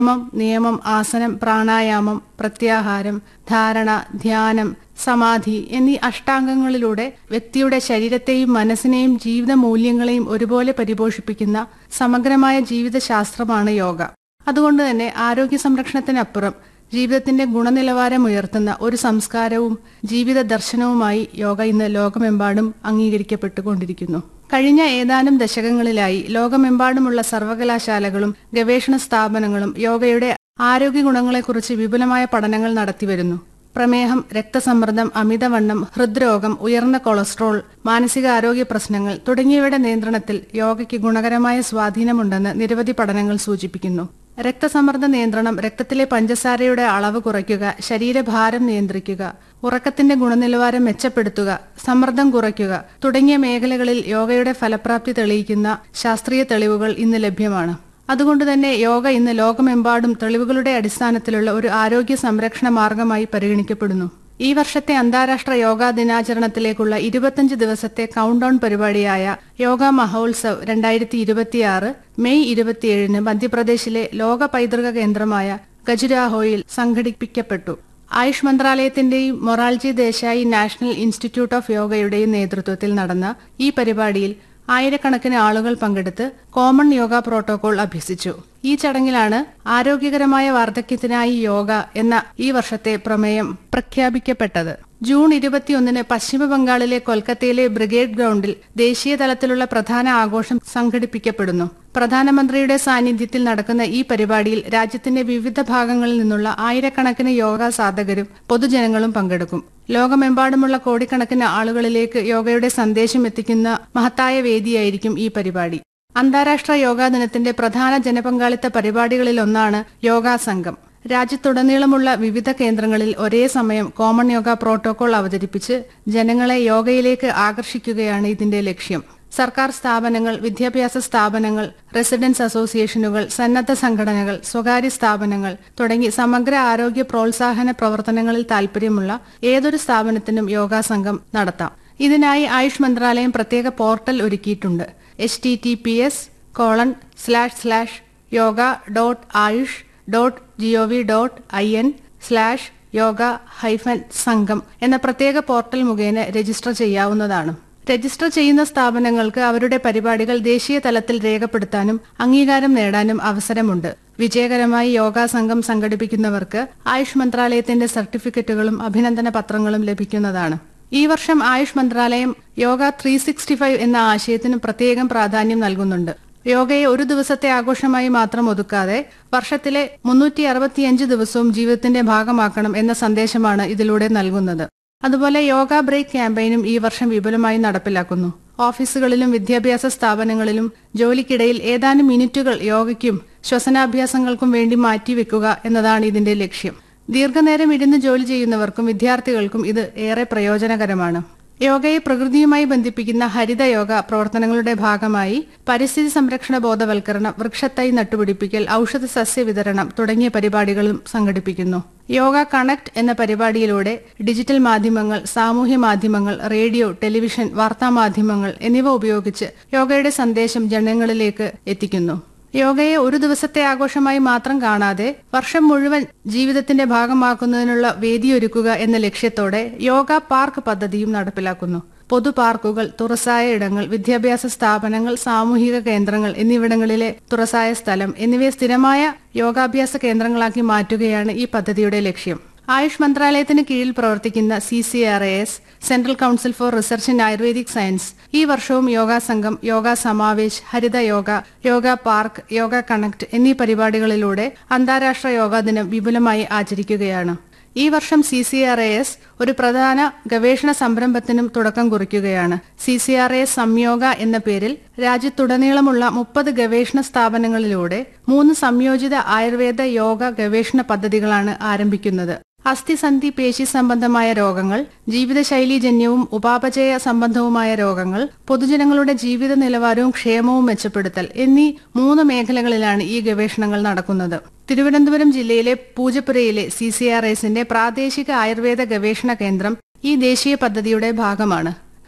ക്രമം നിയമം ആസനം പ്രാണായാമം പ്രത്യാഹാരം ധാരണ ധ്യാനം സമാധി എന്നീ അഷ്ടാംഗങ്ങളിലൂടെ വ്യക്തിയുടെ ശരീരത്തെയും മനസ്സിനെയും ജീവിത മൂല്യങ്ങളെയും ഒരുപോലെ പരിപോഷിപ്പിക്കുന്ന സമഗ്രമായ ജീവിതശാസ്ത്രമാണ് യോഗ അതുകൊണ്ട് തന്നെ ആരോഗ്യ സംരക്ഷണത്തിനപ്പുറം ജീവിതത്തിന്റെ ഗുണനിലവാരം ഉയർത്തുന്ന ഒരു സംസ്കാരവും ജീവിത ദർശനവുമായി യോഗ ഇന്ന് ലോകമെമ്പാടും അംഗീകരിക്കപ്പെട്ടുകൊണ്ടിരിക്കുന്നു കഴിഞ്ഞ ഏതാനും ദശകങ്ങളിലായി ലോകമെമ്പാടുമുള്ള സർവകലാശാലകളും ഗവേഷണ സ്ഥാപനങ്ങളും യോഗയുടെ ആരോഗ്യ ഗുണങ്ങളെക്കുറിച്ച് വിപുലമായ പഠനങ്ങൾ നടത്തിവരുന്നു പ്രമേഹം രക്തസമ്മർദ്ദം അമിതവണ്ണം ഹൃദ്രോഗം ഉയർന്ന കൊളസ്ട്രോൾ മാനസികാരോഗ്യ പ്രശ്നങ്ങൾ തുടങ്ങിയവയുടെ നിയന്ത്രണത്തിൽ യോഗയ്ക്ക് ഗുണകരമായ സ്വാധീനമുണ്ടെന്ന് നിരവധി പഠനങ്ങൾ സൂചിപ്പിക്കുന്നു രക്തസമ്മർദ്ദ നിയന്ത്രണം രക്തത്തിലെ പഞ്ചസാരയുടെ അളവ് കുറയ്ക്കുക ശരീരഭാരം നിയന്ത്രിക്കുക ഉറക്കത്തിന്റെ ഗുണനിലവാരം മെച്ചപ്പെടുത്തുക സമ്മർദ്ദം കുറയ്ക്കുക തുടങ്ങിയ മേഖലകളിൽ യോഗയുടെ ഫലപ്രാപ്തി തെളിയിക്കുന്ന ശാസ്ത്രീയ തെളിവുകൾ ഇന്ന് ലഭ്യമാണ് അതുകൊണ്ട് തന്നെ യോഗ ഇന്ന് ലോകമെമ്പാടും തെളിവുകളുടെ അടിസ്ഥാനത്തിലുള്ള ഒരു ആരോഗ്യ സംരക്ഷണ മാർഗമായി പരിഗണിക്കപ്പെടുന്നു ഈ വർഷത്തെ അന്താരാഷ്ട്ര യോഗാ ദിനാചരണത്തിലേക്കുള്ള ഇരുപത്തഞ്ച് ദിവസത്തെ കൗണ്ട് ഡൗൺ പരിപാടിയായ യോഗ മഹോത്സവ് രണ്ടായിരത്തി ഇരുപത്തിയാറ് മെയ് ഇരുപത്തിയേഴിന് മധ്യപ്രദേശിലെ ലോക പൈതൃക കേന്ദ്രമായ ഖജുരാഹോയിൽ സംഘടിപ്പിക്കപ്പെട്ടു ആയുഷ് മന്ത്രാലയത്തിന്റെയും Morarji Desai national institute of യോഗയുടെയും നേതൃത്വത്തിൽ നടന്ന ഈ പരിപാടിയിൽ ആയിരക്കണക്കിന് ആളുകൾ പങ്കെടുത്ത് കോമൺ യോഗ പ്രോട്ടോകോൾ അഭ്യസിച്ചു ഈ ചടങ്ങിലാണ് ആരോഗ്യകരമായ വാർദ്ധക്യത്തിനായി യോഗ എന്ന ഈ വർഷത്തെ പ്രമേയം പ്രഖ്യാപിക്കപ്പെട്ടത് ജൂൺ ഇരുപത്തിയൊന്നിന് പശ്ചിമ ബംഗാളിലെ കൊൽക്കത്തയിലെ ബ്രിഗേഡ് ഗ്രൗണ്ടിൽ ദേശീയ തലത്തിലുള്ള പ്രധാന ആഘോഷം സംഘടിപ്പിക്കപ്പെടുന്നു പ്രധാനമന്ത്രിയുടെ സാന്നിധ്യത്തിൽ നടക്കുന്ന ഈ പരിപാടിയിൽ രാജ്യത്തിന്റെ വിവിധ ഭാഗങ്ങളിൽ നിന്നുള്ള ആയിരക്കണക്കിന് യോഗ സാധകരും പൊതുജനങ്ങളും പങ്കെടുക്കും ലോകമെമ്പാടുമുള്ള കോടിക്കണക്കിന് ആളുകളിലേക്ക് യോഗയുടെ സന്ദേശം എത്തിക്കുന്ന മഹത്തായ വേദിയായിരിക്കും ഈ പരിപാടി അന്താരാഷ്ട്ര യോഗാ ദിനത്തിന്റെ പ്രധാന ജനപങ്കാളിത്ത പരിപാടികളിലൊന്നാണ് യോഗാ സംഘം രാജ്യത്തുടനീളമുള്ള വിവിധ കേന്ദ്രങ്ങളിൽ ഒരേ സമയം കോമൺ യോഗ പ്രോട്ടോകോൾ അവതരിപ്പിച്ച് ജനങ്ങളെ യോഗയിലേക്ക് ആകർഷിക്കുകയാണ് ഇതിന്റെ ലക്ഷ്യം സർക്കാർ സ്ഥാപനങ്ങൾ വിദ്യാഭ്യാസ സ്ഥാപനങ്ങൾ റെസിഡൻസ് അസോസിയേഷനുകൾ സന്നദ്ധ സംഘടനകൾ സ്വകാര്യ സ്ഥാപനങ്ങൾ തുടങ്ങി സമഗ്ര ആരോഗ്യ പ്രോത്സാഹന പ്രവർത്തനങ്ങളിൽ താൽപര്യമുള്ള ഏതൊരു സ്ഥാപനത്തിനും യോഗാ സംഘം നടത്താം ഇതിനായി ആയുഷ് മന്ത്രാലയം പ്രത്യേക പോർട്ടൽ ഒരുക്കിയിട്ടുണ്ട് H T T P S colon slash slash yoga dot Ayush dot GOV dot I N slash yoga hyphen Sangam എന്ന പ്രത്യേക പോർട്ടൽ മുഖേന രജിസ്റ്റർ ചെയ്യാവുന്നതാണ് രജിസ്റ്റർ ചെയ്യുന്ന സ്ഥാപനങ്ങൾക്ക് അവരുടെ പരിപാടികൾ ദേശീയ തലത്തിൽ രേഖപ്പെടുത്താനും അംഗീകാരം നേടാനും അവസരമുണ്ട് വിജയകരമായി യോഗാ സംഘം സംഘടിപ്പിക്കുന്നവർക്ക് ആയുഷ് മന്ത്രാലയത്തിന്റെ സർട്ടിഫിക്കറ്റുകളും അഭിനന്ദന പത്രങ്ങളും ലഭിക്കുന്നതാണ് ഈ വർഷം ആയുഷ് മന്ത്രാലയം യോഗ ത്രീ സിക്സ്റ്റി ഫൈവ് എന്ന ആശയത്തിന് പ്രത്യേകം പ്രാധാന്യം നൽകുന്നുണ്ട് യോഗയെ ഒരു ദിവസത്തെ ആഘോഷമായി മാത്രം ഒതുക്കാതെ വർഷത്തിലെ മുന്നൂറ്റി അറുപത്തിയഞ്ച് ദിവസവും ജീവിതത്തിന്റെ ഭാഗമാക്കണം എന്ന സന്ദേശമാണ് ഇതിലൂടെ നൽകുന്നത് അതുപോലെ യോഗ ബ്രേക്ക് ക്യാമ്പയിനും ഈ വർഷം വിപുലമായി നടപ്പിലാക്കുന്നു ഓഫീസുകളിലും വിദ്യാഭ്യാസ സ്ഥാപനങ്ങളിലും ജോലിക്കിടയിൽ ഏതാനും മിനിറ്റുകൾ യോഗയ്ക്കും ശ്വസനാഭ്യാസങ്ങൾക്കും വേണ്ടി മാറ്റിവെക്കുക എന്നതാണ് ഇതിന്റെ ലക്ഷ്യം ദീർഘനേരം ഇരുന്ന് ജോലി ചെയ്യുന്നവർക്കും വിദ്യാർത്ഥികൾക്കും ഇത് ഏറെ പ്രയോജനകരമാണ് യോഗയെ പ്രകൃതിയുമായി ബന്ധിപ്പിക്കുന്ന ഹരിത യോഗ പ്രവർത്തനങ്ങളുടെ ഭാഗമായി പരിസ്ഥിതി സംരക്ഷണ ബോധവൽക്കരണം വൃക്ഷത്തൈ നട്ടുപിടിപ്പിക്കൽ ഔഷധ സസ്യ വിതരണം തുടങ്ങിയ പരിപാടികളും സംഘടിപ്പിക്കുന്നു യോഗ കണക്ട് എന്ന പരിപാടിയിലൂടെ ഡിജിറ്റൽ മാധ്യമങ്ങൾ സാമൂഹ്യ മാധ്യമങ്ങൾ റേഡിയോ ടെലിവിഷൻ വാർത്താമാധ്യമങ്ങൾ എന്നിവ ഉപയോഗിച്ച് യോഗയുടെ സന്ദേശം ജനങ്ങളിലേക്ക് എത്തിക്കുന്നു യോഗയെ ഒരു ദിവസത്തെ ആഘോഷമായി മാത്രം കാണാതെ വർഷം മുഴുവൻ ജീവിതത്തിന്റെ ഭാഗമാക്കുന്നതിനുള്ള വേദിയൊരുക്കുക എന്ന ലക്ഷ്യത്തോടെ യോഗ പാർക്ക് പദ്ധതിയും നടപ്പിലാക്കുന്നു പൊതു പാർക്കുകൾ തുറസായ ഇടങ്ങൾ വിദ്യാഭ്യാസ സ്ഥാപനങ്ങൾ സാമൂഹിക കേന്ദ്രങ്ങൾ എന്നിവിടങ്ങളിലെ തുറസായ സ്ഥലം എന്നിവയെ സ്ഥിരമായ യോഗാഭ്യാസ കേന്ദ്രങ്ങളാക്കി മാറ്റുകയാണ് ഈ പദ്ധതിയുടെ ലക്ഷ്യം ആയുഷ് മന്ത്രാലയത്തിന് കീഴിൽ പ്രവർത്തിക്കുന്ന C C R A S central council for research in ayurvedic science ഈ വർഷവും yoga Sangam yoga Samavesh Haritha yoga yoga park yoga connect എന്നീ പരിപാടികളിലൂടെ അന്താരാഷ്ട്ര യോഗാ ദിനം വിപുലമായി ആചരിക്കുകയാണ് ഈ വർഷം C C R A S ഒരു പ്രധാന ഗവേഷണ സംരംഭത്തിനും തുടക്കം കുറിക്കുകയാണ് C C R A Samyoga എന്ന പേരിൽ രാജ്യത്തുടനീളമുള്ള മുപ്പത് ഗവേഷണ സ്ഥാപനങ്ങളിലൂടെ മൂന്ന് സംയോജിത ആയുർവേദ യോഗ ഗവേഷണ പദ്ധതികളാണ് ആരംഭിക്കുന്നത് അസ്ഥിസന്ധി പേശി സംബന്ധമായ രോഗങ്ങൾ ജീവിതശൈലീജന്യവും ഉപാപചയ സംബന്ധവുമായ രോഗങ്ങൾ പൊതുജനങ്ങളുടെ ജീവിത നിലവാരവും ക്ഷേമവും മെച്ചപ്പെടുത്തൽ എന്നീ മൂന്ന് മേഖലകളിലാണ് ഈ ഗവേഷണങ്ങൾ നടക്കുന്നത് തിരുവനന്തപുരം ജില്ലയിലെ പൂജപ്പുരയിലെ സി സി ആർ എസിന്റെ പ്രാദേശിക ആയുർവേദ ഗവേഷണ കേന്ദ്രം ഈ ദേശീയ പദ്ധതിയുടെ ഭാഗമാണ്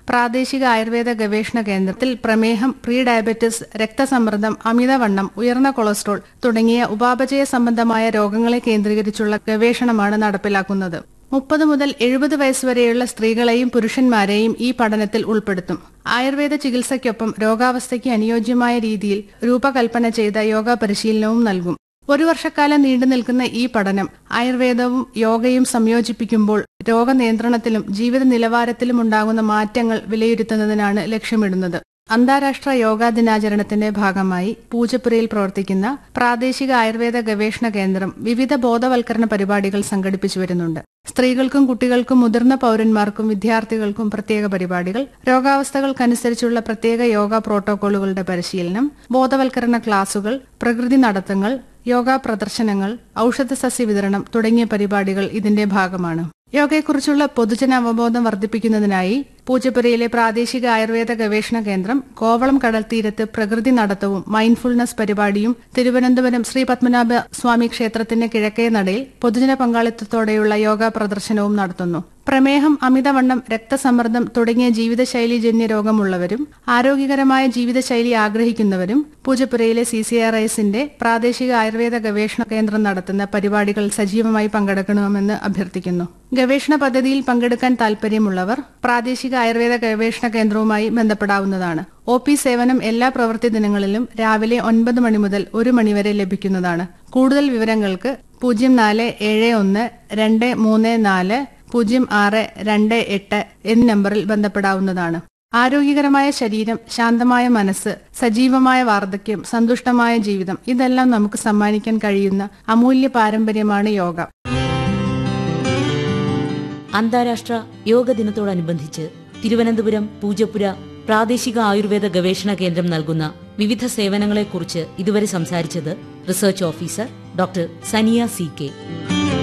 പ്രാദേശിക ആയുർവേദ ഗവേഷണ കേന്ദ്രത്തിൽ പ്രമേഹം പ്രീ ഡയബറ്റിസ് രക്തസമ്മർദ്ദം അമിതവണ്ണം ഉയർന്ന കൊളസ്ട്രോൾ തുടങ്ങിയ ഉപാപചയ സംബന്ധമായ രോഗങ്ങളെ കേന്ദ്രീകരിച്ചുള്ള ഗവേഷണമാണ് നടപ്പിലാക്കുന്നത് മുപ്പത് മുതൽ എഴുപത് വയസ്സുവരെയുള്ള സ്ത്രീകളെയും പുരുഷന്മാരെയും ഈ പഠനത്തിൽ ഉൾപ്പെടുത്തും ആയുർവേദ ചികിത്സയ്ക്കൊപ്പം രോഗാവസ്ഥയ്ക്ക് അനുയോജ്യമായ രീതിയിൽ രൂപകൽപ്പന ചെയ്ത യോഗ പരിശീലനവും നൽകും ഒരു വർഷക്കാലം നീണ്ടു നിൽക്കുന്ന ഈ പഠനം ആയുർവേദവും യോഗയും സംയോജിപ്പിക്കുമ്പോൾ രോഗനിയന്ത്രണത്തിലും ജീവിത നിലവാരത്തിലും ഉണ്ടാകുന്ന മാറ്റങ്ങൾ വിലയിരുത്തുന്നതിനാണ് ലക്ഷ്യമിടുന്നത് അന്താരാഷ്ട്ര യോഗാ ദിനാചരണത്തിന്റെ ഭാഗമായി പൂജപ്പുരയിൽ പ്രവർത്തിക്കുന്ന പ്രാദേശിക ആയുർവേദ ഗവേഷണ കേന്ദ്രം വിവിധ ബോധവൽക്കരണ പരിപാടികൾ സംഘടിപ്പിച്ചു വരുന്നുണ്ട് സ്ത്രീകൾക്കും കുട്ടികൾക്കും മുതിർന്ന പൌരന്മാർക്കും വിദ്യാർത്ഥികൾക്കും പ്രത്യേക പരിപാടികൾ രോഗാവസ്ഥകൾക്കനുസരിച്ചുള്ള പ്രത്യേക യോഗ പ്രോട്ടോകോളുകളുടെ പരിശീലനം ബോധവൽക്കരണ ക്ലാസുകൾ പ്രകൃതി നടത്തങ്ങൾ യോഗ പ്രദർശനങ്ങൾ ഔഷധ സസ്യ വിതരണം തുടങ്ങിയ പരിപാടികൾ ഇതിന്റെ ഭാഗമാണ് യോഗയെക്കുറിച്ചുള്ള പൊതുജന അവബോധം വർദ്ധിപ്പിക്കുന്നതിനായി പൂജപ്പുരയിലെ പ്രാദേശിക ആയുർവേദ ഗവേഷണ കേന്ദ്രം കോവളം കടൽ തീരത്ത് പ്രകൃതി നടത്തവും മൈൻഡ്ഫുൾനെസ് പരിപാടിയും തിരുവനന്തപുരം ശ്രീ പത്മനാഭ സ്വാമി ക്ഷേത്രത്തിന്റെ കിഴക്കേ നടയിൽ പൊതുജന പങ്കാളിത്തത്തോടെയുള്ള യോഗ പ്രദർശനവും നടത്തുന്നു പ്രമേഹം അമിതവണ്ണം രക്തസമ്മർദ്ദം തുടങ്ങിയ ജീവിതശൈലീജന്യ രോഗമുള്ളവരും ആരോഗ്യകരമായ ജീവിതശൈലി ആഗ്രഹിക്കുന്നവരും പൂജപ്പുരയിലെ സി സി ആർ ഐസിന്റെ പ്രാദേശിക ആയുർവേദ ഗവേഷണ കേന്ദ്രം നടത്തുന്ന പരിപാടികൾ സജീവമായി പങ്കെടുക്കണമെന്ന് അഭ്യർത്ഥിക്കുന്നു ഗവേഷണ പദ്ധതിയിൽ പങ്കെടുക്കാൻ താൽപര്യമുള്ളവർ പ്രാദേശിക ആയുർവേദ ഗവേഷണ കേന്ദ്രവുമായി ബന്ധപ്പെടാവുന്നതാണ് ഒ പി സേവനം എല്ലാ പ്രവൃത്തി ദിനങ്ങളിലും രാവിലെ ഒൻപത് മണി മുതൽ ഒരു മണിവരെ ലഭിക്കുന്നതാണ് കൂടുതൽ വിവരങ്ങൾക്ക് പൂജ്യം നാല് ഏഴ് ഒന്ന് രണ്ട് മൂന്ന് നാല് പൂജ്യം ആറ് രണ്ട് എട്ട് എന്നീ നമ്പറിൽ ബന്ധപ്പെടാവുന്നതാണ് ആരോഗ്യകരമായ ശരീരം ശാന്തമായ മനസ്സ് സജീവമായ വാർദ്ധക്യം സന്തുഷ്ടമായ ജീവിതം ഇതെല്ലാം നമുക്ക് സമ്മാനിക്കാൻ കഴിയുന്ന അമൂല്യ പാരമ്പര്യമാണ് യോഗ അന്താരാഷ്ട്ര യോഗ ദിനത്തോടനുബന്ധിച്ച് തിരുവനന്തപുരം പൂജപ്പുര പ്രാദേശിക ആയുർവേദ ഗവേഷണ കേന്ദ്രം നൽകുന്ന വിവിധ സേവനങ്ങളെക്കുറിച്ച് ഇതുവരെ സംസാരിച്ചത് research officer doctor Saniya C K